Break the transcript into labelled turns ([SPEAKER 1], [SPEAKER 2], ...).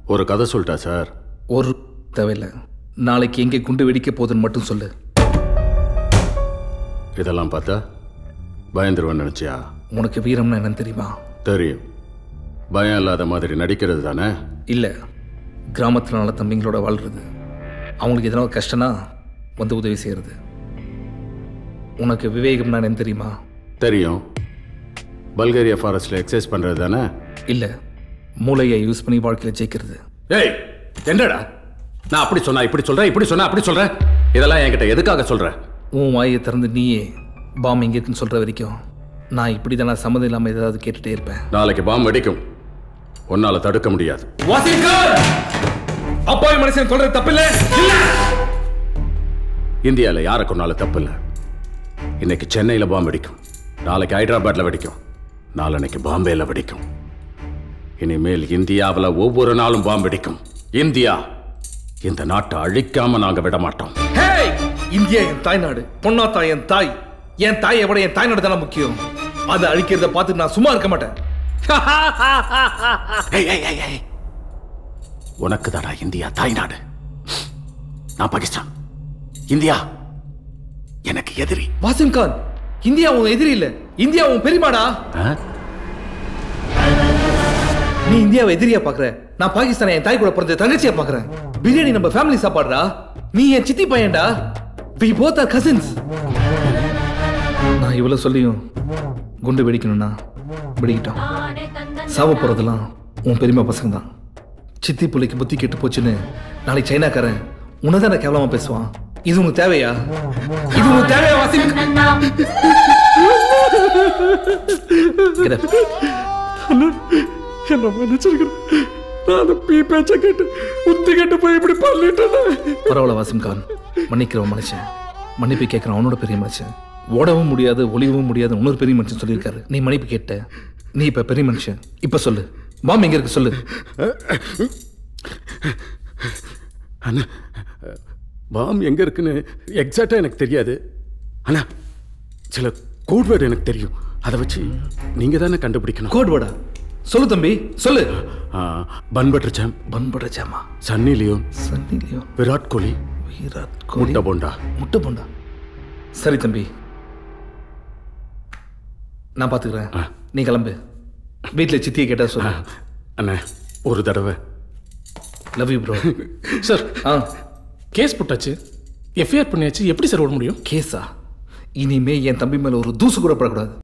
[SPEAKER 1] ஒரு கதை சொல்லிட்டா சார்
[SPEAKER 2] ஒரு தேவையில்லை நாளைக்கு எங்கே குண்டு வெடிக்க போகுதுன்னு மட்டும் சொல்லு
[SPEAKER 1] இதெல்லாம் பார்த்தா பயந்துருவேன்னு நினச்சியா
[SPEAKER 2] உனக்கு வீரம்னா என்னன்னு தெரியுமா
[SPEAKER 1] தெரியும் பயம் இல்லாத மாதிரி நடிக்கிறது தானே
[SPEAKER 2] இல்லை கிராமத்தில் நல்ல தம்பிங்களோட வாழ்றது அவங்களுக்கு எதனா ஒரு கஷ்டம்னா வந்து உதவி செய்கிறது உனக்கு விவேகம்னா என்னன்னு தெரியுமா
[SPEAKER 1] தெரியும் பல்கேரியா ஃபாரஸ்ட்டில் எக்ஸசைஸ் பண்ணுறது தானே
[SPEAKER 2] இல்லை மூளையை யூஸ் பண்ணி வாழ்க்கையில் ஜெயிக்கிறது
[SPEAKER 1] ஏய் என்னடா நான் அப்படி சொன்னா இப்படி சொல்றேன் இப்படி சொன்னா அப்படி சொல்றேன் இதெல்லாம் என்கிட்ட எதுக்காக சொல்ற
[SPEAKER 2] உன் வாயை திறந்து நீயே பாம் எங்கே இருக்குன்னு சொல்கிற வரைக்கும் நான் இப்படி தான் நான் சம்மதம் இல்லாமல் ஏதாவது கேட்டுகிட்டே இருப்பேன்
[SPEAKER 1] நாளைக்கு பாம்பு வெடிக்கும் உன்னால தடுக்க முடியாது
[SPEAKER 2] அப்பாவி மனுஷன் சொல்றது தப்பில்ல
[SPEAKER 1] இந்தியால யாரை கொண்டாலும் தப்பு இல்லை இன்னைக்கு சென்னையில் பாம்பு வெடிக்கும் நாளைக்கு ஹைதராபாத்ல வெடிக்கும் நாளன்னைக்கு பாம்பேல வெடிக்கும் இனிமேல் இந்தியாவில் ஒவ்வொரு நாளும் பாம்பு வெடிக்கும் இந்தியா இந்த நாட்டை அழிக்காம நாங்க விட மாட்டோம்
[SPEAKER 2] ஹேய் இந்தியா என் தாய்நாடு பொன்னாத்தா என் தாய் என் தாயை விட என் தாய்நாடு தானே முக்கியம் அதை அழிக்கிறத பார்த்து நான் சும்மா இருக்க மாட்டேன்
[SPEAKER 1] ஏய், ஏய், ஏய், ஏய். உனக்கு தாடா இந்தியா தாய்நாடு நான் பாகிஸ்தான் இந்தியா எனக்கு எதிரி
[SPEAKER 2] வாசிம் கான் இந்தியா உன் எதிரி இல்ல இந்தியா உன் பெரியமாடா
[SPEAKER 1] ஆ?
[SPEAKER 2] நீ இந்தியாவை எதிரியா பாக்குற நான் பாகிஸ்தானை என் தாய் கூட பிறந்த தங்கச்சியா பாக்குறேன் பிரியாணி நம்ம ஃபேமிலி சாப்பாடுடா நீ என் சித்தி பையன்டா we both are cousins நான் இவ்வளவு சொல்லியும் குண்டு வெடிக்கணும்னா வெடிக்கிட்டோம் சாவ போறதெல்லாம் உன் பெரியமா பசங்க தான் சித்தி புள்ளைக்கு புத்தி கெட்டு போச்சுன்னு நாளைக்கு சைனாக்காரன் உன்னதான கேவலமா பேசுவான் இது உனக்கு தேவையா இது உனக்கு தேவையா வாசிம் Get up.
[SPEAKER 3] என்ன மன்னிச்சிருக்கிறேன் நான் அந்த பீ பேச்ச கேட்டு உத்தி கேட்டு போய் இப்படி பண்ணிட்டேன்
[SPEAKER 2] பரவாயில்ல வாசிம் கான் மன்னிக்கிறவன் மனுஷன் மன்னிப்பு கேட்கறான் அவனோட பெரிய மனுஷன் ஓடவும் முடியாது ஒளியவும் முடியாது இன்னொரு பெரிய மனுஷன் சொல்லியிருக்காரு நீ மன்னிப்பு கேட்ட நீ இப்ப பெரிய மனுஷன் இப்ப சொல்லு பாம் எங்க இருக்கு சொல்லு
[SPEAKER 1] அண்ணா பாம் எங்க இருக்குன்னு எக்ஸாக்டா எனக்கு தெரியாது அண்ணா சில கோட் வேர்டு எனக்கு தெரியும் அதை வச்சு நீங்க தானே கண்டுபிடிக்கணும்
[SPEAKER 2] கோட் வேர்டா சொல்லு தம்பி சொல்லு
[SPEAKER 1] பன் பட்டர் சாம்
[SPEAKER 2] பண்பட ஜாமா
[SPEAKER 1] Sunny Leone
[SPEAKER 2] Sunny Leone
[SPEAKER 1] Virat Kohli
[SPEAKER 2] Virat Kohli
[SPEAKER 1] முட்டை போண்டா
[SPEAKER 2] முட்டை போண்டா சரி தம்பி நான் பாத்துக்கிறேன்
[SPEAKER 1] ஆ.
[SPEAKER 2] நீ கிளம்பு வீட்டில் சித்தியை கேட்டா சொல்லு
[SPEAKER 1] அண்ணா ஒரு தடவை
[SPEAKER 2] லவ் யூ ப்ரோ
[SPEAKER 3] சார்
[SPEAKER 2] ஆ
[SPEAKER 3] கேஸ் போட்டாச்சு எஃப்ஐஆர் பண்ணியாச்சு எப்படி சார் ஓட முடியும்
[SPEAKER 2] கேஸா இனிமே என் தம்பி மேல ஒரு தூசு கூட படக்கூடாது